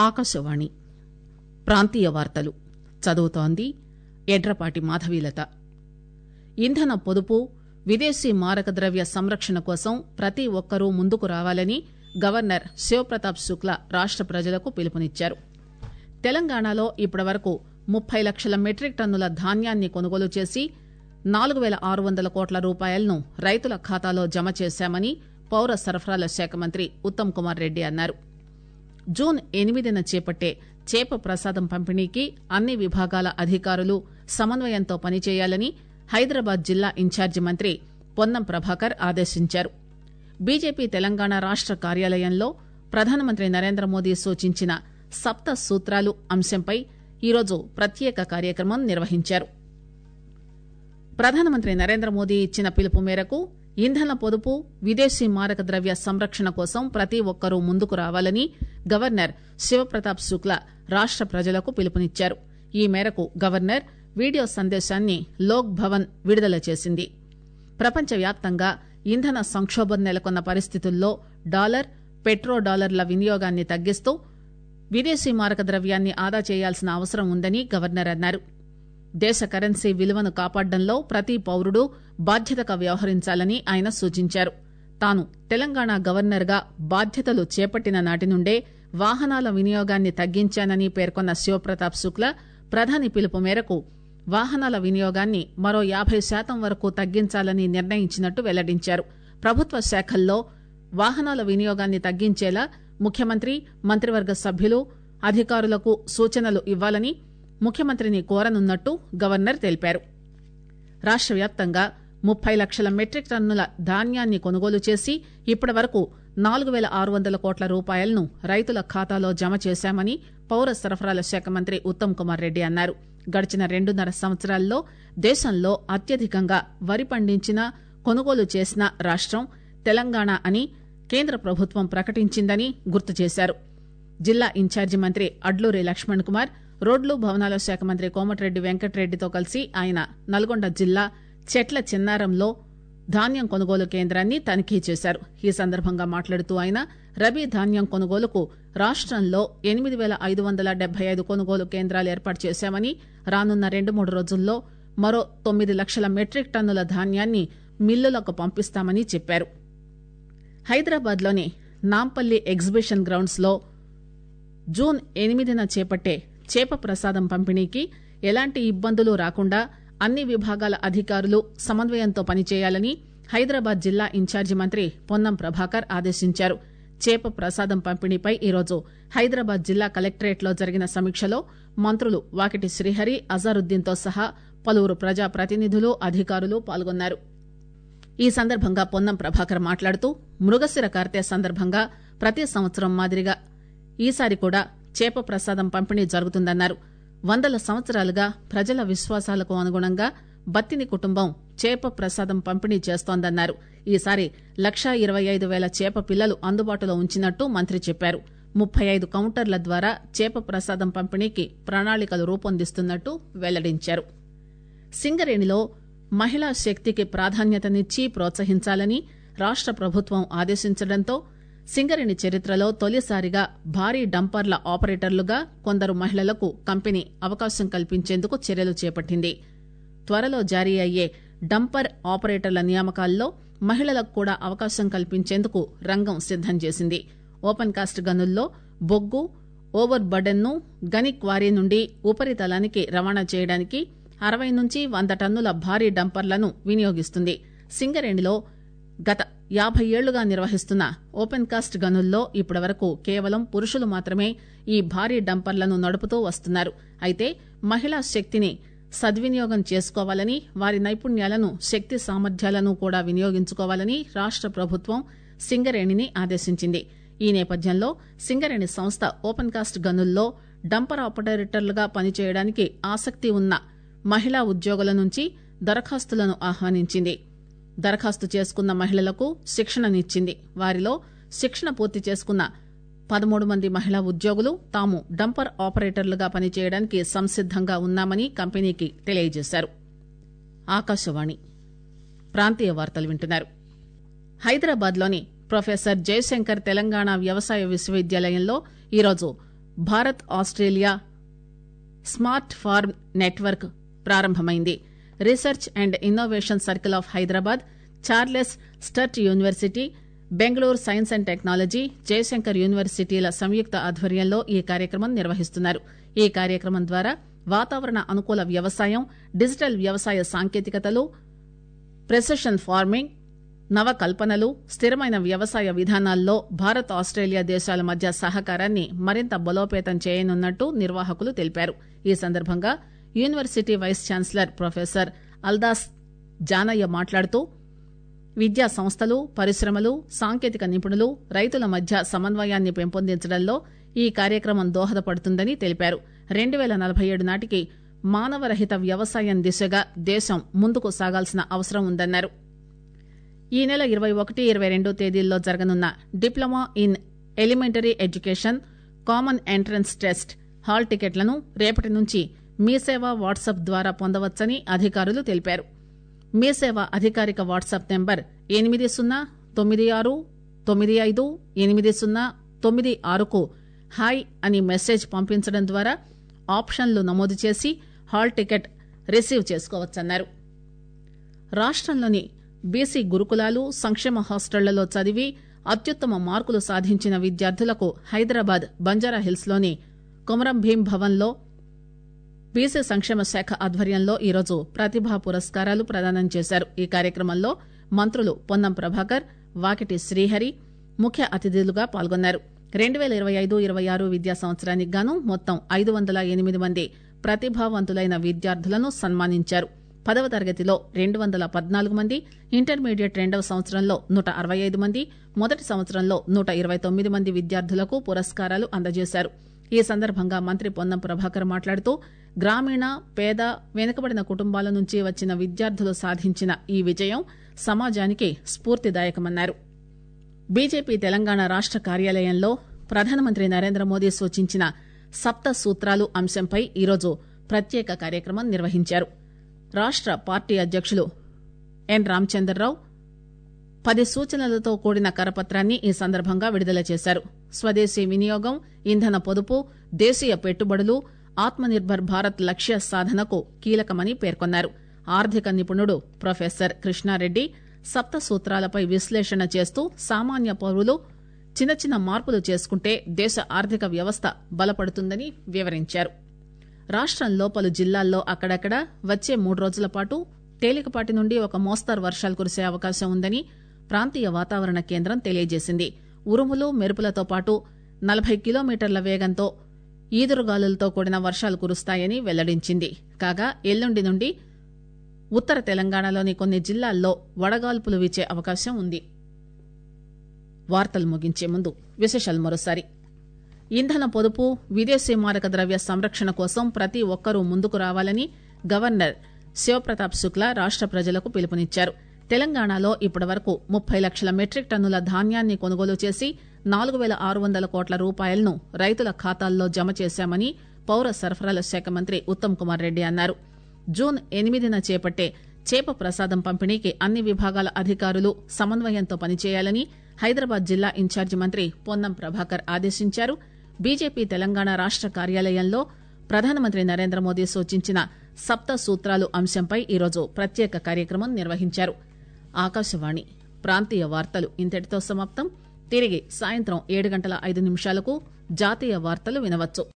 ఆకాశవాణి ప్రాంతీయ వార్తలు చదువుతోంది ఎడ్రపాటి మాధవీలత ఇంధన పొదుపు విదేశీ మారక ద్రవ్య సంరక్షణ కోసం ప్రతి ఒక్కరూ ముందుకు రావాలని గవర్నర్ శివప్రతాప్ శుక్లా రాష్ట ప్రజలకు పిలుపునిచ్చారు తెలంగాణలో ఇప్పటివరకు ముప్పై లక్షల మెట్రిక్ టన్నుల ధాన్యాన్ని కొనుగోలు చేసి నాలుగు పేల ఆరు వందల కోట్ల రూపాయలను రైతుల ఖాతాలో జమ చేశామని పౌర సరఫరాల శాఖ మంత్రి ఉత్తమ్ కుమార్ రెడ్డి అన్నారు జూన్ ఎనిమిదిన చేపట్టే చేప ప్రసాదం పంపిణీకి అన్ని విభాగాల అధికారులు సమన్వయంతో పనిచేయాలని హైదరాబాద్ జిల్లా ఇన్ఛార్జి మంత్రి పొన్నం ప్రభాకర్ ఆదేశించారు బీజేపీ తెలంగాణ రాష్ట కార్యాలయంలో ప్రధానమంత్రి నరేంద్ర మోదీ సూచించిన సప్త సూత్రాలు అంశంపై ఈరోజు ప్రత్యేక కార్యక్రమం నిర్వహించారు ప్రధానమంత్రి నరేంద్ర మోదీ ఇచ్చిన పిలుపు మేరకు ఇంధన పొదుపు విదేశీ మారక ద్రవ్య సంరక్షణ కోసం ప్రతి ఒక్కరూ ముందుకు రావాలని గవర్నర్ శివప్రతాప్ శుక్లా రాష్ట ప్రజలకు పిలుపునిచ్చారు ఈ మేరకు గవర్నర్ వీడియో సందేశాన్ని లోక్ భవన్ విడుదల చేసింది ప్రపంచవ్యాప్తంగా ఇంధన సంకోభం నెలకొన్న పరిస్థితుల్లో డాలర్ పెట్రో డాలర్ల వినియోగాన్ని తగ్గిస్తూ విదేశీ మారక ద్రవ్యాన్ని ఆదా చేయాల్సిన అవసరం ఉందని గవర్నర్ అన్నారు దేశ కరెన్సీ విలువను కాపాడడంలో ప్రతి పౌరుడు బాధ్యతగా వ్యవహరించాలని ఆయన సూచించారు తాను తెలంగాణ గవర్నర్ గా బాధ్యతలు చేపట్టిన నాటి నుండే వాహనాల వినియోగాన్ని తగ్గించానని పేర్కొన్న శివప్రతాప్ శుక్లా ప్రధాని పిలుపు మేరకు వాహనాల వినియోగాన్ని మరో యాబై శాతం వరకు తగ్గించాలని నిర్ణయించినట్టు వెల్లడించారు ప్రభుత్వ శాఖల్లో వాహనాల వినియోగాన్ని తగ్గించేలా ముఖ్యమంత్రి మంత్రివర్గ సభ్యులు అధికారులకు సూచనలు ఇవ్వాలని ముఖ్యమంత్రిని కోరనున్నట్టు గవర్నర్ తెలిపారు రాష్ట వ్యాప్తంగా ముప్పై లక్షల మెట్రిక్ టన్నుల ధాన్యాన్ని కొనుగోలు చేసి ఇప్పటి వరకు నాలుగు పేల ఆరు వందల కోట్ల రూపాయలను రైతుల ఖాతాలో జమ చేశామని పౌర సరఫరాల శాఖ మంత్రి ఉత్తమ్ కుమార్ రెడ్డి అన్నారు గడిచిన రెండున్నర సంవత్సరాల్లో దేశంలో అత్యధికంగా వరి పండించిన కొనుగోలు చేసిన రాష్టం తెలంగాణ అని కేంద్ర ప్రభుత్వం ప్రకటించిందని గుర్తు చేశారు జిల్లా ఇన్ఛార్జి మంత్రి అడ్లూరి లక్ష్మణ్ కుమార్ రోడ్లు భవనాల శాఖ మంత్రి కోమటిరెడ్డి వెంకటరెడ్డితో కలిసి ఆయన నల్గొండ జిల్లా చెట్ల చిన్నారంలో ధాన్యం కొనుగోలు కేంద్రాన్ని తనిఖీ చేశారు ఈ సందర్భంగా మాట్లాడుతూ ఆయన రబీ ధాన్యం కొనుగోలుకు రాష్టంలో ఎనిమిది పేల ఐదు వందల డెబ్బై ఐదు కొనుగోలు కేంద్రాలు ఏర్పాటు చేశామని రానున్న రెండు మూడు రోజుల్లో మరో తొమ్మిది లక్షల మెట్రిక్ టన్నుల ధాన్యాన్ని మిల్లులకు పంపిస్తామని చెప్పారు హైదరాబాద్ లోని నాంపల్లి ఎగ్జిబిషన్ గ్రౌండ్స్ లో జూన్ ఎనిమిదిన చేపట్టే చేప ప్రసాదం పంపిణీకి ఎలాంటి ఇబ్బందులు రాకుండా అన్ని విభాగాల అధికారులు సమన్వయంతో పనిచేయాలని హైదరాబాద్ జిల్లా ఇన్ఛార్జి మంత్రి పొన్నం ప్రభాకర్ ఆదేశించారు చేప ప్రసాదం పంపిణీపై ఈరోజు హైదరాబాద్ జిల్లా కలెక్టరేట్ లో జరిగిన సమీక్షలో మంత్రులు వాకిటి శ్రీహరి అజారుద్దీన్ తో సహా పలువురు ప్రజాప్రతినిధులు అధికారులు పాల్గొన్నారు ఈ సందర్భంగా పొన్నం ప్రభాకర్ మాట్లాడుతూ మృగశిర కార్తె సందర్భంగా ప్రతి సంవత్సరం మాదిరిగా ఈసారి కూడా చేప ప్రసాదం పంపిణీ జరుగుతుందన్నారు వందల సంవత్సరాలుగా ప్రజల విశ్వాసాలకు అనుగుణంగా బత్తిని కుటుంబం చేప ప్రసాదం పంపిణీ చేస్తోందన్నారు ఈసారి లక్షా ఇరవై ఐదు వేల చేప పిల్లలు అందుబాటులో ఉంచినట్టు మంత్రి చెప్పారు ముప్పై ఐదు కౌంటర్ల ద్వారా చేప ప్రసాదం పంపిణీకి ప్రణాళికలు రూపొందిస్తున్నట్టు వెల్లడించారు సింగరేణిలో మహిళా శక్తికి ప్రాధాన్యతనిచ్చి ప్రోత్సహించాలని రాష్ట ప్రభుత్వం ఆదేశించడంతో సింగరేణి చరిత్రలో తొలిసారిగా భారీ డంపర్ల ఆపరేటర్లుగా కొందరు మహిళలకు కంపెనీ అవకాశం కల్పించేందుకు చర్యలు చేపట్టింది త్వరలో జారీ అయ్యే డంపర్ ఆపరేటర్ల నియామకాల్లో మహిళలకు కూడా అవకాశం కల్పించేందుకు రంగం సిద్దం చేసింది ఓపెన్ కాస్ట్ గనుల్లో బొగ్గు ఓవర్ బర్డెన్ ను గని క్వారీ నుండి ఉపరితలానికి రవాణా చేయడానికి అరవై నుంచి వంద టన్నుల భారీ డంపర్లను వినియోగిస్తుంది సింగరేణిలో గత యాభై ఏళ్లుగా నిర్వహిస్తున్న ఓపెన్ కాస్ట్ గనుల్లో ఇప్పటివరకు కేవలం పురుషులు మాత్రమే ఈ భారీ డంపర్లను నడుపుతూ వస్తున్నారు అయితే మహిళా శక్తిని సద్వినియోగం చేసుకోవాలని వారి నైపుణ్యాలను శక్తి సామర్థ్యాలను కూడా వినియోగించుకోవాలని రాష్ట ప్రభుత్వం సింగరేణిని ఆదేశించింది ఈ నేపథ్యంలో సింగరేణి సంస్థ ఓపెన్ కాస్ట్ గనుల్లో డంపర్ ఆపరేటర్లుగా పనిచేయడానికి ఆసక్తి ఉన్న మహిళా ఉద్యోగుల నుంచి దరఖాస్తులను ఆహ్వానించింది దరఖాస్తు చేసుకున్న మహిళలకు శిక్షణనిచ్చింది వారిలో శిక్షణ పూర్తి చేసుకున్న పదమూడు మంది మహిళా ఉద్యోగులు తాము డంపర్ ఆపరేటర్లుగా పనిచేయడానికి సంసిద్దంగా ఉన్నామని కంపెనీకి తెలియజేశారు ఆకాశవాణి ప్రాంతీయ వార్తలు వింటున్నారు హైదరాబాద్ లోని ప్రొఫెసర్ జయశంకర్ తెలంగాణ వ్యవసాయ విశ్వవిద్యాలయంలో ఈరోజు Bharat Australia smart farm network ప్రారంభమైంది research and innovation circle of Hyderabad Charles Sturt university Bengaluru science and technology Jayashankar యూనివర్సిటీల సంయుక్త ఆధ్వర్యంలో ఈ కార్యక్రమం నిర్వహిస్తున్నారు ఈ కార్యక్రమం ద్వారా వాతావరణ అనుకూల వ్యవసాయం డిజిటల్ వ్యవసాయ సాంకేతికతలు ప్రెసిషన్ ఫార్మింగ్ నవకల్పనలు స్థిరమైన వ్యవసాయ విధానాల్లో భారత్ ఆస్ట్రేలియా దేశాల మధ్య సహకారాన్ని మరింత బలోపేతం చేయనున్నట్టు నిర్వాహకులు తెలిపారు ఈ సందర్భంగా university vice chancellor professor Aldas Janaiah మాట్లాడుతూ విద్యా సంస్థలు పరిశ్రమలు సాంకేతిక నిపుణులు రైతుల మధ్య సమన్వయాన్ని పెంపొందించడంలో ఈ కార్యక్రమం దోహదపడుతుందని తెలిపారు రెండు పేల నలభై ఏడు నాటికి మానవరహిత వ్యవసాయం దిశగా దేశం ముందుకు సాగాల్సిన అవసరం ఉందన్నారు ఈ నెల ఇరవై ఒకటి ఇరవై రెండు తేదీల్లో జరగనున్న diploma in elementary education common entrance test hall టికెట్లను రేపటి నుంచి మీ సేవ వాట్సాప్ ద్వారా పొందవచ్చని అధికారులు తెలిపారు మీ సేవ అధికారిక వాట్సాప్ నెంబర్ ఎనిమిది సున్నా తొమ్మిది ఆరు తొమ్మిది ఐదు ఎనిమిది సున్నా తొమ్మిది ఆరుకు హాయ్ అని మెసేజ్ పంపించడం ద్వారా ఆప్షన్లు నమోదు చేసి హాల్ టికెట్ రిసీవ్ చేసుకోవచ్చన్నారు రాష్టంలోని బీసీ గురుకులాలు సంక్షేమ హాస్టళ్లలో చదివి అత్యుత్తమ మార్కులు సాధించిన విద్యార్థులకు హైదరాబాద్ బంజారాహిల్స్ లోని కొమరం భీం భవన్ లో బీసీ సంక్షేమ శాఖ ఆధ్వర్యంలో ఈరోజు ప్రతిభా పురస్కారాలు ప్రదానం చేశారు ఈ కార్యక్రమంలో మంత్రులు పొన్నం ప్రభాకర్ వాకిటి శ్రీహరి ముఖ్య అతిథులుగా పాల్గొన్నారు రెండు పేల ఇరవై ఐదు ఇరవై ఆరు విద్యా సంవత్సరానికి గాను మొత్తం ఐదు వందల ఎనిమిది మంది ప్రతిభావంతులైన విద్యార్థులను సన్మానించారు పదవ తరగతిలో రెండు వందల పద్నాలుగు మంది ఇంటర్మీడియట్ రెండవ సంవత్సరంలో నూట అరవై ఐదు మంది మొదటి సంవత్సరంలో నూట ఇరవై తొమ్మిది మంది విద్యార్థులకు పురస్కారాలు అందజేశారు ఈ సందర్భంగా మంత్రి పొన్నం ప్రభాకర్ మాట్లాడుతూ గ్రామీణ పేద వెనుకబడిన కుటుంబాల నుంచి వచ్చిన విద్యార్థులు సాధించిన ఈ విజయం సమాజానికి స్ఫూర్తిదాయకమన్నారు బీజేపీ తెలంగాణ రాష్ట కార్యాలయంలో ప్రధానమంత్రి నరేంద్ర మోదీ సూచించిన సప్త సూత్రాలు అంశంపై ఈరోజు ప్రత్యేక కార్యక్రమం నిర్వహించారు రాష్ట పార్టీ అధ్యకులు ఎన్ రామచంద్రరావు పది సూచనలతో కూడిన కరపత్రాన్ని ఈ సందర్భంగా విడుదల చేశారు స్వదేశీ వినియోగం ఇంధన పొదుపు దేశీయ పెట్టుబడులు ఆత్మనిర్భర్ భారత్ లక్ష్య సాధనకు కీలకమని పేర్కొన్నారు ఆర్థిక నిపుణుడు ప్రొఫెసర్ కృష్ణారెడ్డి సప్త సూత్రాలపై విశ్లేషణ చేస్తూ సామాన్య పౌరులు చిన్న చిన్న మార్పులు చేసుకుంటే దేశ ఆర్థిక వ్యవస్థ బలపడుతుందని వివరించారు రాష్టంలో పలు జిల్లాల్లో అక్కడక్కడ వచ్చే మూడు రోజుల పాటు తేలికపాటి నుండి ఒక మోస్తరు వర్షాలు కురిసే అవకాశం ఉందని ప్రాంతీయ వాతావరణ కేంద్రం తెలియజేసింది ఉరుములు మెరుపులతో పాటు నలభై కిలోమీటర్ల వేగంతో ఈదురుగాలులతో కూడిన వర్షాలు కురుస్తాయని వెల్లడించింది కాగా ఎల్లుండి నుండి ఉత్తర తెలంగాణలోని కొన్ని జిల్లాల్లో వడగాల్పులు వీచే అవకాశం ఉంది వార్తలు ముగించే ముందు విశేషాలు మరోసారి ఇంధన పొదుపు విదేశీ మారక ద్రవ్య సంరక్షణ కోసం ప్రతి ఒక్కరూ ముందుకు రావాలని గవర్నర్ శివప్రతాప్ శుక్లా రాష్ట ప్రజలకు పిలుపునిచ్చారు తెలంగాణలో ఇప్పటివరకు ముప్పై లక్షల మెట్రిక్ టన్నుల ధాన్యాన్ని కొనుగోలు చేసి నాలుగు పేల ఆరు వందల కోట్ల రూపాయలను రైతుల ఖాతాల్లో జమ చేశామని పౌర సరఫరాల శాఖ మంత్రి ఉత్తమ్ కుమార్ రెడ్డి అన్నారు జూన్ ఎనిమిదిన చేపట్టే చేప ప్రసాదం పంపిణీకి అన్ని విభాగాల అధికారులు సమన్వయంతో పనిచేయాలని హైదరాబాద్ జిల్లా ఇన్ఛార్జి మంత్రి పొన్నం ప్రభాకర్ ఆదేశించారు బీజేపీ తెలంగాణ రాష్ట కార్యాలయంలో ప్రధానమంత్రి నరేంద్ర మోదీ సూచించిన సప్త సూత్రాలు అంశంపై ఈరోజు ప్రత్యేక కార్యక్రమం నిర్వహించారు ఆకాశవాణి ప్రాంతీయ వార్తలు ఇంతటితో సమాప్తం తిరిగి సాయంత్రం ఏడు గంటల ఐదు నిమిషాలకు జాతీయ వార్తలు వినవచ్చు